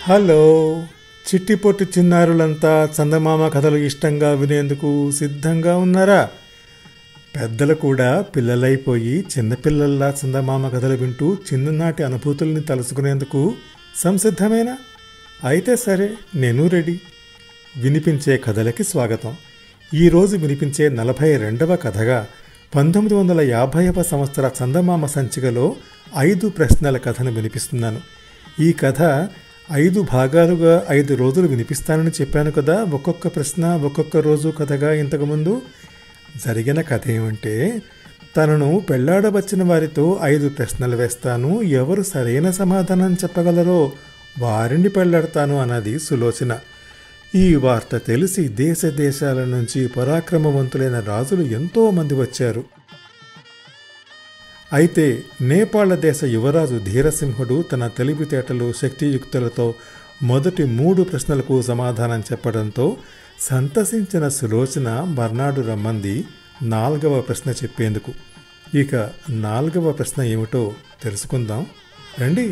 hello చిట్టిపొట్టి చిన్నారులంతా చందమామ కథలు ఇష్టంగా వినేందుకు సిద్ధంగా ఉన్నారా పెద్దలు కూడా పిల్లలైపోయి చిన్నపిల్లల్లా చందమామ కథలు వింటూ చిన్ననాటి అనుభూతుల్ని తలుసుకునేందుకు సంసిద్ధమేనా అయితే సరే నేను రెడీ వినిపించే కథలకి స్వాగతం ఈరోజు వినిపించే నలభై రెండవ కథగా పంతొమ్మిది వందల యాభైవ సంవత్సర చందమామ సంచికలో ఐదు ప్రశ్నల కథను వినిపిస్తున్నాను ఈ కథ ఐదు భాగాలుగా ఐదు రోజులు వినిపిస్తానని చెప్పాను కదా ఒక్కొక్క ప్రశ్న ఒక్కొక్క రోజు కథగా ఇంతకుముందు జరిగిన కథ ఏమంటే తనను పెళ్లాడవచ్చిన వారితో ఐదు ప్రశ్నలు వేస్తాను ఎవరు సరైన సమాధానం చెప్పగలరో వారిని పెళ్లాడతాను అన్నది సులోచన ఈ వార్త తెలిసి దేశ దేశాల నుంచి పరాక్రమవంతులైన రాజులు ఎంతో మంది వచ్చారు అయితే నేపాళ దేశ యువరాజు ధీరసింహుడు తన తెలివితేటలు శక్తియుక్తులతో మొదటి మూడు ప్రశ్నలకు సమాధానం చెప్పడంతో సంతసించిన సులోచన మర్నాడు రమ్మంది నాలుగవ ప్రశ్న చెప్పేందుకు ఇక నాలుగవ ప్రశ్న ఏమిటో తెలుసుకుందాం రండి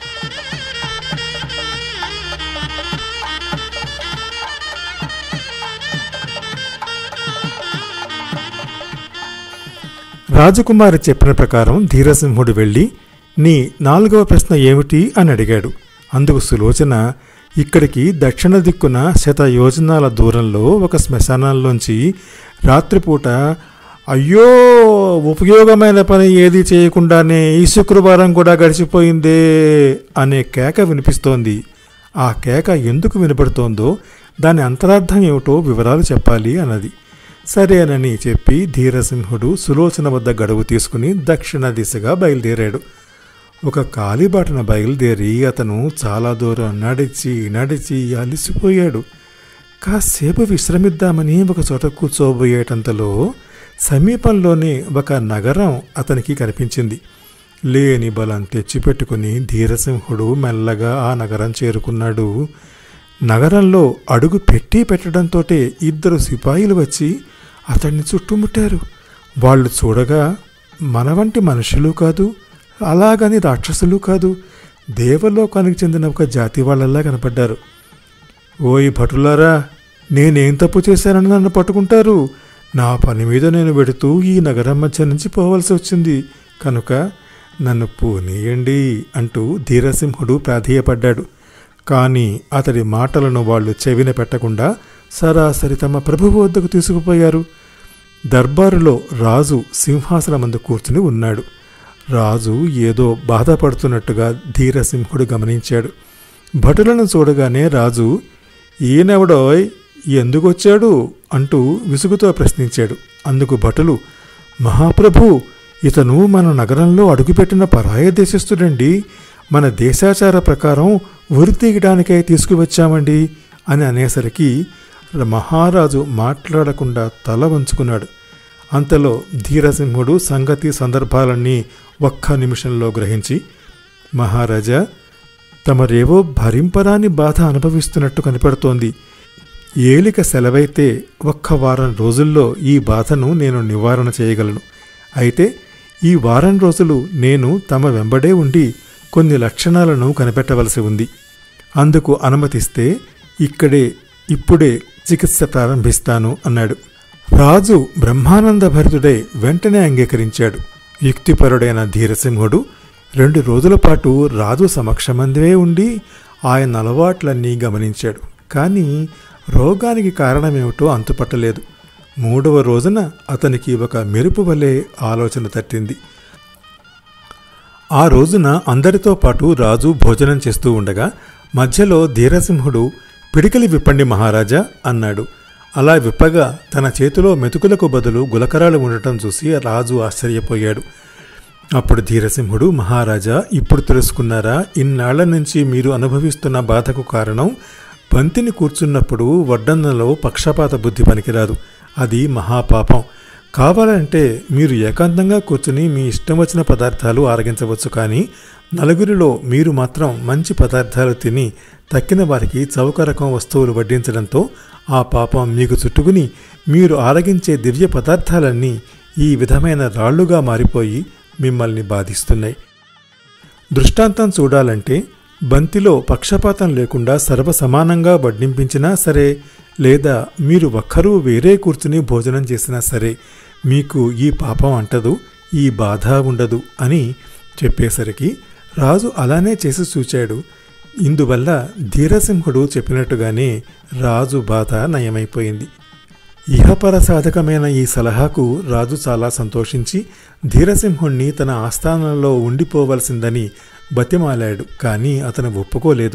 రాజకుమారి చెప్పిన ప్రకారం ధీరసింహుడు వెళ్ళి నీ నాలుగవ ప్రశ్న ఏమిటి అని అడిగాడు అందుకు సులోచన ఇక్కడికి దక్షిణ దిక్కున శత యోజనాల దూరంలో ఒక శ్మశానాల్లోంచి రాత్రిపూట అయ్యో ఉపయోగమైన పని ఏది చేయకుండానే ఈ శుక్రవారం కూడా గడిచిపోయిందే అనే కేక వినిపిస్తోంది ఆ కేక ఎందుకు వినపడుతోందో దాని అంతరార్థం ఏమిటో వివరాలు చెప్పాలి అన్నది సరేనని చెప్పి ధీరసింహుడు సులోచన వద్ద గడువు తీసుకుని దక్షిణ దిశగా బయలుదేరాడు ఒక కాలిబాటన బయలుదేరి అతను చాలా దూరం నడిచి నడిచి అలిసిపోయాడు కాసేపు విశ్రమిద్దామని ఒక చోట కూర్చోబోయేటంతలో సమీపంలోనే ఒక నగరం అతనికి కనిపించింది లేని బలం తెచ్చిపెట్టుకుని ధీరసింహుడు మెల్లగా ఆ నగరం చేరుకున్నాడు నగరంలో అడుగు పెట్టి పెట్టడంతోటే ఇద్దరు సిపాయిలు వచ్చి అతన్ని చుట్టుముట్టారు వాళ్ళు చూడగా మన వంటి మనుషులు కాదు అలాగని రాక్షసులు కాదు దేవలోకానికి చెందిన ఒక జాతి వాళ్ళలా కనపడ్డారు ఓయ్ భటులారా నేనేం తప్పు చేశానని నన్ను పట్టుకుంటారు నా పని మీద నేను వెడుతూ ఈ నగరం మధ్య నుంచి పోవలసి వచ్చింది కనుక నన్ను పోనీయండి అంటూ ధీరసింహుడు ప్రాధేయపడ్డాడు కానీ అతడి మాటలను వాళ్ళు చెవిన పెట్టకుండా సరాసరి తమ ప్రభువు వద్దకు తీసుకుపోయారు దర్బారులో రాజు సింహాసనమందు కూర్చుని ఉన్నాడు రాజు ఏదో బాధపడుతున్నట్టుగా ధీరసింహుడు గమనించాడు భటులను చూడగానే రాజు ఈయనెవడోయ్ ఎందుకొచ్చాడు అంటూ విసుగుతో ప్రశ్నించాడు అందుకు భటులు మహాప్రభు ఇతను మన నగరంలో అడుగుపెట్టిన పరాయ దేశస్థుడండి మన దేశాచార ప్రకారం ఉరి తీయడానికై తీసుకువచ్చామండి అని అనేసరికి మహారాజు మాట్లాడకుండా తల వంచుకున్నాడు అంతలో ధీరసింహుడు సంగతి సందర్భాలన్నీ ఒక్క నిమిషంలో గ్రహించి మహారాజా తమరేవో భరింపరాని బాధ అనుభవిస్తున్నట్టు కనపడుతోంది ఏలిక సెలవైతే ఒక్క వారం రోజుల్లో ఈ బాధను నేను నివారణ చేయగలను అయితే ఈ వారం రోజులు నేను తమ వెంబడే ఉండి కొన్ని లక్షణాలను కనిపెట్టవలసి ఉంది అందుకు అనుమతిస్తే ఇక్కడే ఇప్పుడే చికిత్స ప్రారంభిస్తాను అన్నాడు రాజు బ్రహ్మానంద భరితుడై వెంటనే అంగీకరించాడు యుక్తిపరుడైన ధీరసింహుడు రెండు రోజుల పాటు రాజు సమక్షమందే ఉండి ఆయన అలవాట్లన్నీ గమనించాడు కానీ రోగానికి కారణమేమిటో అంతుపట్టలేదు మూడవ రోజున అతనికి ఒక మెరుపు వలె ఆలోచన తట్టింది ఆ రోజున అందరితో పాటు రాజు భోజనం చేస్తూ ఉండగా మధ్యలో ధీరసింహుడు పిడికిలి విప్పండి మహారాజా అన్నాడు అలా విప్పగా తన చేతిలో మెతుకులకు బదులు గులకరాలు ఉండటం చూసి రాజు ఆశ్చర్యపోయాడు అప్పుడు ధీరసింహుడు మహారాజా ఇప్పుడు తెలుసుకున్నారా ఇన్నాళ్ల నుంచి మీరు అనుభవిస్తున్న బాధకు కారణం బంతిని కూర్చున్నప్పుడు వడ్డన్నలో పక్షపాత బుద్ధి పనికిరాదు అది మహాపాపం కావాలంటే మీరు ఏకాంతంగా కూర్చుని మీ ఇష్టం వచ్చిన పదార్థాలు ఆరగించవచ్చు కానీ నలుగురిలో మీరు మాత్రం మంచి పదార్థాలు తిని తక్కిన వారికి చౌక రకం వస్తువులు వడ్డించడంతో ఆ పాపం మీకు చుట్టుకుని మీరు ఆరగించే దివ్య పదార్థాలన్నీ ఈ విధమైన రాళ్లుగా మారిపోయి మిమ్మల్ని బాధిస్తున్నాయి దృష్టాంతం చూడాలంటే బంతిలో పక్షపాతం లేకుండా సర్వసమానంగా వడ్డింపించినా సరే లేదా మీరు ఒక్కరూ వేరే కూర్చుని భోజనం చేసినా సరే మీకు ఈ పాపం అంటదు ఈ బాధ ఉండదు అని చెప్పేసరికి రాజు అలానే చేసి చూచాడు ఇందువల్ల ధీరసింహుడు చెప్పినట్టుగానే రాజు బాధ నయమైపోయింది ఇహపర సాధకమైన ఈ సలహాకు రాజు చాలా సంతోషించి ధీరసింహుణ్ణి తన ఆస్థానంలో ఉండిపోవలసిందని బతిమాలాడు కానీ అతను ఒప్పుకోలేదు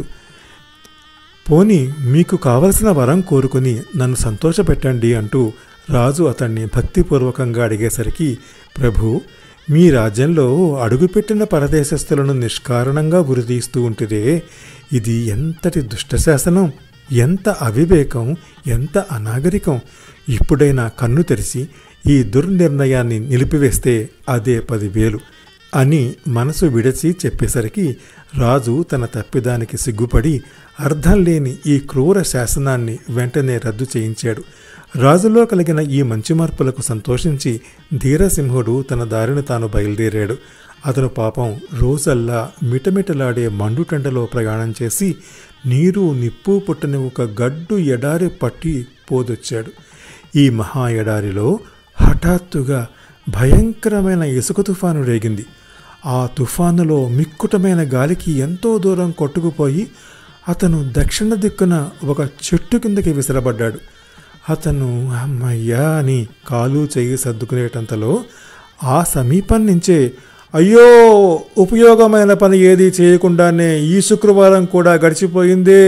పోని మీకు కావలసిన వరం కోరుకుని నన్ను సంతోషపెట్టండి అంటూ రాజు అతన్ని భక్తిపూర్వకంగా అడిగేసరికి ప్రభు మీ రాజ్యంలో అడుగుపెట్టిన పరదేశస్థులను నిష్కారణంగా ఉరితీస్తూ ఉంటుదే ఇది ఎంతటి దుష్టశాసనం ఎంత అవివేకం ఎంత అనాగరికం ఇప్పుడైనా కన్ను తెరిచి ఈ దుర్నిర్ణయాన్ని నిలిపివేస్తే అదే పదివేలు అని మనసు విడచి చెప్పేసరికి రాజు తన తప్పిదానికి సిగ్గుపడి అర్థం లేని ఈ క్రూర శాసనాన్ని వెంటనే రద్దు చేయించాడు రాజులో కలిగిన ఈ మంచి మార్పులకు సంతోషించి ధీరసింహుడు తన దారిని తాను బయలుదేరాడు అతను పాపం రోజల్లా మిటమిటలాడే మండుటెండలో ప్రయాణం చేసి నీరు నిప్పు పుట్టని ఒక గడ్డు ఎడారి పట్టి పోదొచ్చాడు ఈ మహా ఎడారిలో హఠాత్తుగా భయంకరమైన ఇసుక తుఫాను రేగింది ఆ తుఫానులో మిక్కుటమైన గాలికి ఎంతో దూరం కొట్టుకుపోయి అతను దక్షిణ దిక్కున ఒక చెట్టు కిందకి విసిరబడ్డాడు అతను అమ్మయ్యా అని కాలు చెయ్యి సర్దుకునేటంతలో ఆ సమీపం నుంచే అయ్యో ఉపయోగమైన పని ఏది చేయకుండానే ఈ శుక్రవారం కూడా గడిచిపోయిందే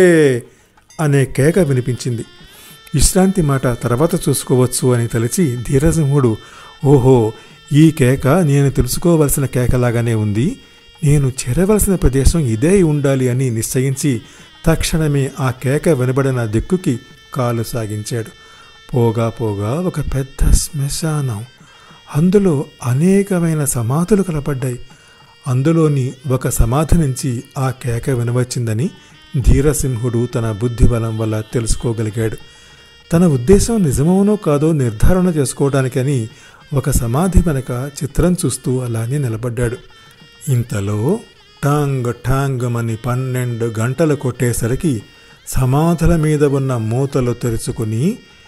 అనే కేక వినిపించింది విశ్రాంతి మాట తర్వాత చూసుకోవచ్చు అని తలిచి ధీరసింహుడు ఓహో ఈ కేక నేను తెలుసుకోవలసిన కేకలాగానే ఉంది నేను చేరవలసిన ప్రదేశం ఇదే ఉండాలి అని నిశ్చయించి తక్షణమే ఆ కేక వినబడిన దిక్కుకి కాలు సాగించాడు పోగా పోగా ఒక పెద్ద శ్మశానం అందులో అనేకమైన సమాధులు కనపడ్డాయి అందులోని ఒక సమాధి నుంచి ఆ కేక వినవచ్చిందని ధీరసింహుడు తన బుద్ధిబలం వల్ల తెలుసుకోగలిగాడు తన ఉద్దేశం నిజమవునో కాదో నిర్ధారణ చేసుకోవడానికని ఒక సమాధి వెనక చిత్రం చూస్తూ అలానే నిలబడ్డాడు ఇంతలో టాంగ్ టాంగమని పన్నెండు గంటలు కొట్టేసరికి సమాధుల మీద ఉన్న మూతలు తెరుచుకుని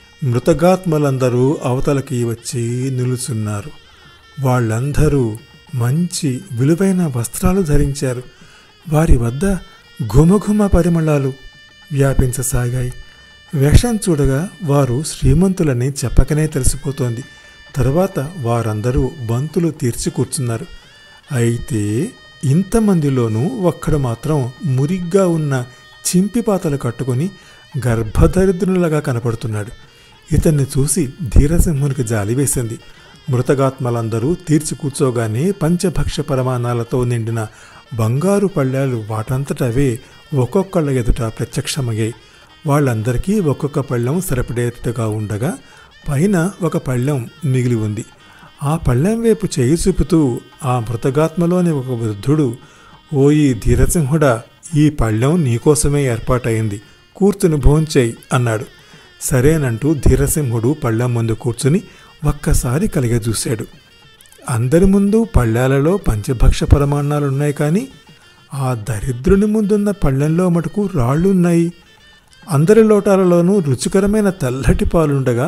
మృతగాత్మలందరూ అవతలకి వచ్చి నిలుచున్నారు వాళ్ళందరూ మంచి విలువైన వస్త్రాలు ధరించారు వారి వద్ద ఘుమఘుమ పరిమళాలు వ్యాపించసాగాయి వేషం చూడగా వారు శ్రీమంతులని చెప్పకనే తెలిసిపోతోంది తరువాత వారందరూ బంతులు తీర్చి కూర్చున్నారు అయితే ఇంతమందిలోనూ ఒక్కడు మాత్రం మురిగ్గా ఉన్న చింపిపాతలు కట్టుకుని గర్భదరిద్రునిలాగా కనపడుతున్నాడు ఇతన్ని చూసి ధీరసింహునికి జాలి వేసింది మృతగాత్మలందరూ తీర్చి కూర్చోగానే పంచభక్ష పరమాణాలతో నిండిన బంగారు పళ్ళాలు వాటంతటవే ఒక్కొక్కళ్ళ ఎదుట ప్రత్యక్షమయ్యాయి వాళ్ళందరికీ ఒక్కొక్క పళ్ళెం సరిపడేట్టుగా ఉండగా పైన ఒక పళ్ళెం మిగిలి ఉంది ఆ పళ్ళెం వైపు చేయి చూపుతూ ఆ మృతగాత్మలోని ఒక వృద్ధుడు ఓయి ధీరసింహుడా ఈ పళ్ళెం నీకోసమే ఏర్పాటైంది కూర్చుని భోంచేయి అన్నాడు సరేనంటూ ధీరసింహుడు పళ్ళెం ముందు కూర్చుని ఒక్కసారి కలిగజూశాడు అందరి ముందు పళ్ళాలలో పంచభక్ష పరమాణాలున్నాయి కానీ ఆ దరిద్రుని ముందున్న పళ్ళెంలో మటుకు రాళ్ళున్నాయి అందరి లోటాలలోనూ రుచికరమైన తెల్లటి పాలుండగా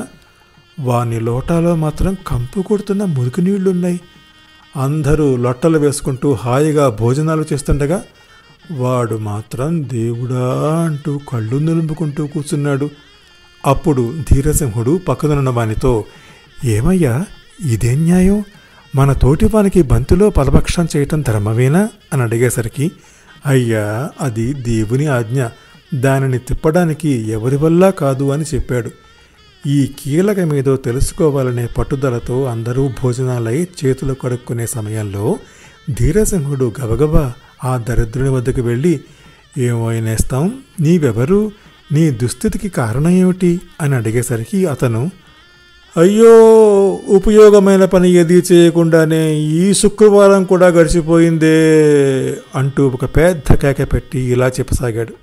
వాని లోటాలో మాత్రం కంపు కొడుతున్న మురికి నీళ్లున్నాయి అందరూ లొట్టలు వేసుకుంటూ హాయిగా భోజనాలు చేస్తుండగా వాడు మాత్రం దేవుడా అంటూ కళ్ళు నిలుపుకుంటూ కూర్చున్నాడు అప్పుడు ధీరసింహుడు పక్కనున్న వానితో ఏమయ్యా ఇదేం న్యాయం మన తోటివానికి బంతిలో పలభక్షం చేయటం ధర్మమేనా అని అడిగేసరికి అయ్యా అది దేవుని ఆజ్ఞ దానిని తిప్పడానికి ఎవరి వల్ల కాదు అని చెప్పాడు ఈ కీలకమేదో తెలుసుకోవాలనే పట్టుదలతో అందరూ భోజనాలై చేతులు కడుక్కునే సమయంలో ధీరసింహుడు గబగబా ఆ దరిద్రుని వద్దకు వెళ్ళి ఏమైనేస్తాం నీవెవరు నీ దుస్థితికి కారణం ఏమిటి అని అడిగేసరికి అతను అయ్యో ఉపయోగమైన పని ఏది చేయకుండానే ఈ శుక్రవారం కూడా గడిచిపోయిందే అంటూ ఒక పెద్ద కేక పెట్టి ఇలా చెప్పసాగాడు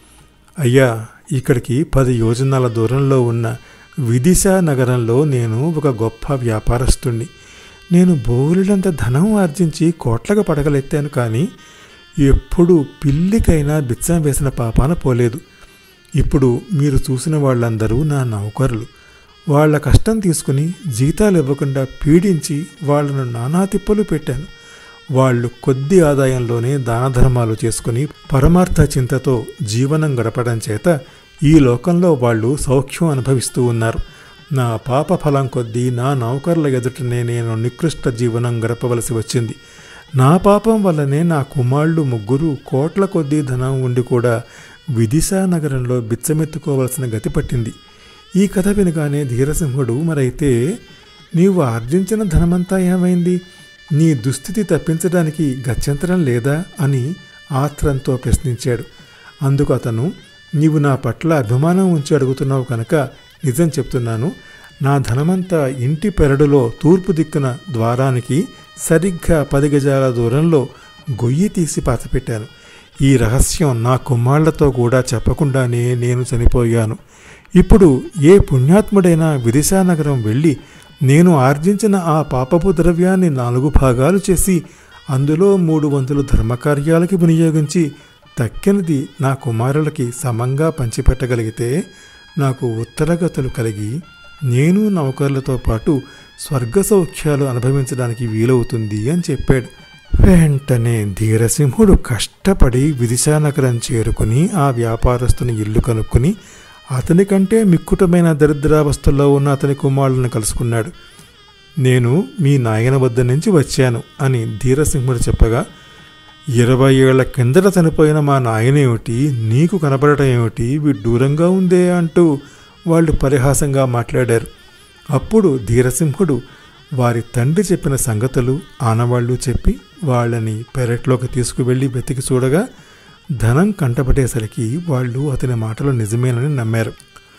అయ్యా ఇక్కడికి పది యోజనాల దూరంలో ఉన్న విదిశా నగరంలో నేను ఒక గొప్ప వ్యాపారస్తుణ్ణి నేను బోలెడంత ధనం ఆర్జించి కోట్లకు పడగలెత్తాను కానీ ఎప్పుడు పిల్లికైనా బిచ్చం వేసిన పాపాన పోలేదు ఇప్పుడు మీరు చూసిన వాళ్ళందరూ నా నౌకరులు వాళ్ళ కష్టం తీసుకుని జీతాలు ఇవ్వకుండా పీడించి వాళ్ళను నానా తిప్పలు పెట్టాను వాళ్ళు కొద్ది ఆదాయంలోనే దాన ధర్మాలు చేసుకుని పరమార్థ చింతతో జీవనం గడపడం చేత ఈ లోకంలో వాళ్ళు సౌఖ్యం అనుభవిస్తూ ఉన్నారు నా పాప ఫలం కొద్దీ నా నౌకర్ల ఎదుటనే నేను నికృష్ట జీవనం గడపవలసి వచ్చింది నా పాపం వల్లనే నా కుమారులు ముగ్గురు కోట్ల కొద్దీ ధనం ఉండి కూడా విదిశా నగరంలో బిచ్చమెత్తుకోవలసిన గతి పట్టింది ఈ కథ వినగానే ధీరసింహుడు మరైతే నీవు ఆర్జించిన ధనమంతా ఏమైంది నీ దుస్థితి తప్పించడానికి గత్యంతరం లేదా అని ఆత్రంతో ప్రశ్నించాడు అందుకు అతను నీవు నా పట్ల అభిమానం ఉంచి అడుగుతున్నావు కనుక నిజం చెప్తున్నాను నా ధనమంతా ఇంటి పెరడులో తూర్పు దిక్కున ద్వారానికి సరిగ్గా పది గజాల దూరంలో గొయ్యి తీసి పాతపెట్టాను ఈ రహస్యం నా కుమారులతో కూడా చెప్పకుండానే నేను చనిపోయాను ఇప్పుడు ఏ పుణ్యాత్ముడైనా విదిశానగరం వెళ్ళి నేను ఆర్జించిన ఆ పాపపు ద్రవ్యాన్ని నాలుగు భాగాలు చేసి అందులో మూడు వంతులు ధర్మకార్యాలకి వినియోగించి తక్కినది నా కుమారులకి సమంగా పంచిపెట్టగలిగితే నాకు ఉత్తరగతులు కలిగి నేను నౌకర్లతో పాటు స్వర్గ సౌఖ్యాలు అనుభవించడానికి వీలవుతుంది అని చెప్పాడు వెంటనే ధీరసింహుడు కష్టపడి విదిశానగరం చేరుకుని ఆ వ్యాపారస్తుని ఇల్లు కనుక్కుని అతని కంటే మిక్కుటమైన దరిద్రావస్థల్లో ఉన్న అతని కుమారులను కలుసుకున్నాడు నేను మీ నాయన వద్ద నుంచి వచ్చాను అని ధీరసింహుడు చెప్పగా ఇరవై ఏళ్ల కిందట చనిపోయిన మా నాయనేమిటి నీకు కనపడటం ఏమిటి విడ్డూరంగా ఉందే అంటూ వాళ్ళు పరిహాసంగా మాట్లాడారు అప్పుడు ధీరసింహుడు వారి తండ్రి చెప్పిన సంగతులు ఆనవాళ్లు చెప్పి వాళ్ళని పెరట్లోకి తీసుకువెళ్ళి వెతికి చూడగా ధనం కంటపడేసరికి వాళ్ళు అతని మాటలు నిజమేనని నమ్మారు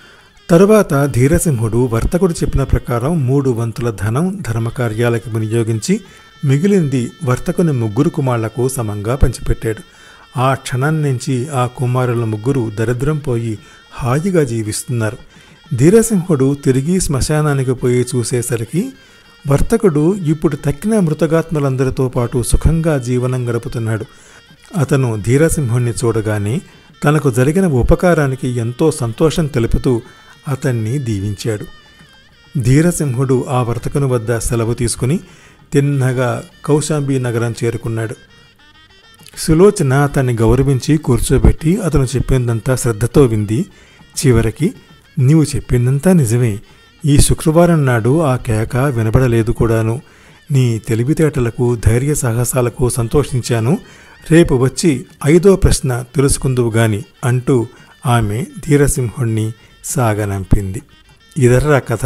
తరువాత ధీరసింహుడు వర్తకుడు చెప్పిన ప్రకారం మూడు వంతుల ధనం ధర్మకార్యాలకు వినియోగించి మిగిలింది వర్తకుని ముగ్గురు కుమారులకు సమంగా పంచిపెట్టాడు ఆ క్షణం నుంచి ఆ కుమారుల ముగ్గురు దరిద్రం పోయి హాయిగా జీవిస్తున్నారు ధీరసింహుడు తిరిగి శ్మశానానికి పోయి చూసేసరికి వర్తకుడు ఇప్పుడు తక్కిన మృతగాత్మలందరితో పాటు సుఖంగా జీవనం గడుపుతున్నాడు అతను ధీరసింహుణ్ణి చూడగానే తనకు జరిగిన ఉపకారానికి ఎంతో సంతోషం తెలుపుతూ అతన్ని దీవించాడు ధీరసింహుడు ఆ వర్తకుని వద్ద సెలవు తీసుకుని తిన్నగా కౌశాంబి నగరం చేరుకున్నాడు సులోచన అతన్ని గౌరవించి కూర్చోబెట్టి అతను చెప్పిందంతా శ్రద్ధతో వింది చివరికి నీవు చెప్పిందంతా నిజమే ఈ శుక్రవారం నాడు ఆ కేక వినబడలేదు కూడాను నీ తెలివితేటలకు ధైర్య సాహసాలకు సంతోషించాను రేపు వచ్చి ఐదో ప్రశ్న తెలుసుకుందువు గాని అంటూ ఆమె ధీరసింహుణ్ణి సాగనంపింది ఇదర్రా కథ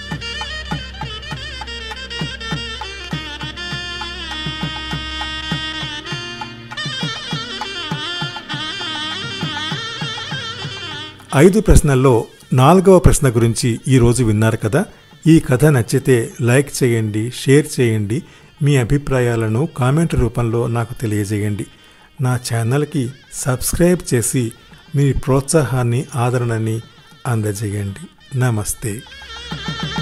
ఐదు ప్రశ్నల్లో నాలుగవ ప్రశ్న గురించి ఈరోజు విన్నారు కదా ఈ కథ నచ్చితే లైక్ చేయండి షేర్ చేయండి మీ అభిప్రాయాలను కామెంట్ రూపంలో నాకు తెలియజేయండి నా ఛానల్కి సబ్స్క్రైబ్ చేసి మీ ప్రోత్సాహాన్ని ఆదరణని అందజేయండి నమస్తే